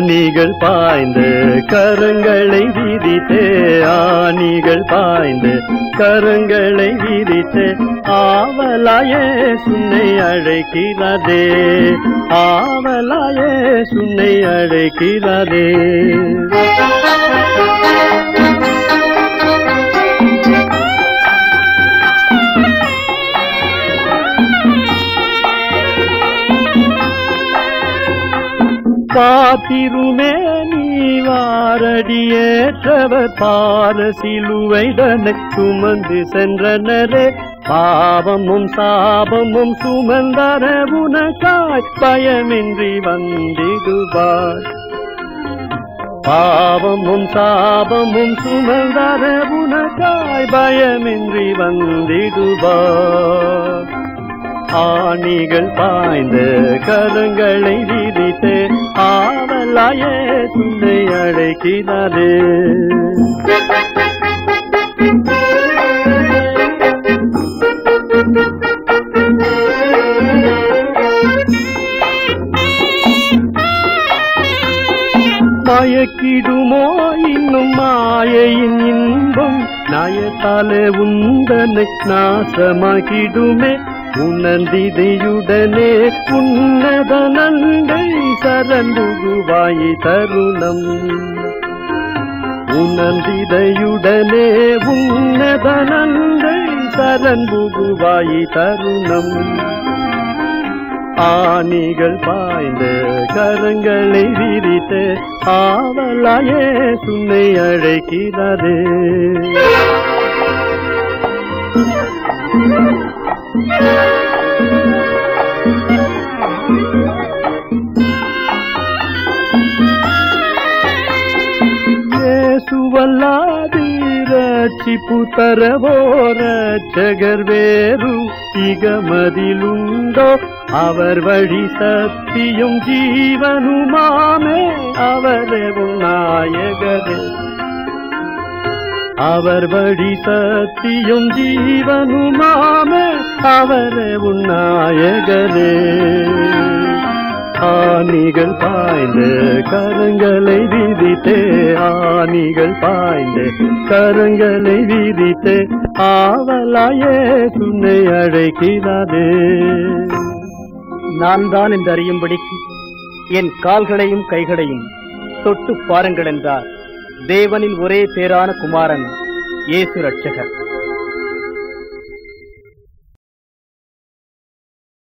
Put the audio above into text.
ஆணிகள் பாய்ந்து கரங்களை விரித்தே ஆணிகள் பாய்ந்து கரங்களை விரித்தே ஆவலாயே சுன்னை அழைக்கிறதே ஆவலாயே சுன்னை அழைக்கிறதே பாத்திருமே நீ வாரடியேற்றவர் பார சிலுவைதனை சுமந்து சென்றனரே பாவமும் சாபமும் சுமந்தர உனக்காய் பயமின்றி வந்திடுவார் பாவமும் சாபமும் சுமந்தர உனக்காய் பயமின்றி வந்திடுவார் ஆணிகள் பாய்ந்த கரங்களை விரித்து ஆவலாயே துணை அழைக்கிறாரே மயக்கிடுமோ இன்னும் மாயையின் இன்பம் நயத்தாலே உந்தனை நாசமாகிடுமே உணர்ந்திதையுடனே உன்னத நங்கை சரந்துகுவாய் தருணம் உணர்ந்திதையுடனே உன்னத நங்கை சரந்துகுவாய் தருணம் ஆணிகள் பாய்ந்த கரங்களை விரித்து ஆவலாயே சுன்னை அழைக்கிறது ಯೇಸುವಲ್ಲಾದಿ ರಚಿಪು ತರವೋ ರಕ್ಷகர் வேறு இகமதிலுண்டோ அவர் வழி சத்தியும் ஜீவனுமாமே அவரே உன் நாயகரே அவர் வழி சத்தியும் ஜீவனுமாமே அவரே உன் நாயகரே ஆணிகள் பாய்ந்து கரங்களை விதித்தே ஆணிகள் பாய்ந்து கரங்களை விதித்தே ஆவலாயே துணை அழைக்கிறாதே நான் தான் என்று அறியும்படிக்கு என் கால்களையும் கைகளையும் தொட்டு பாருங்கள் என்றார் தேவனின் ஒரே பேரான குமாரன் இயேசு ரட்சகர்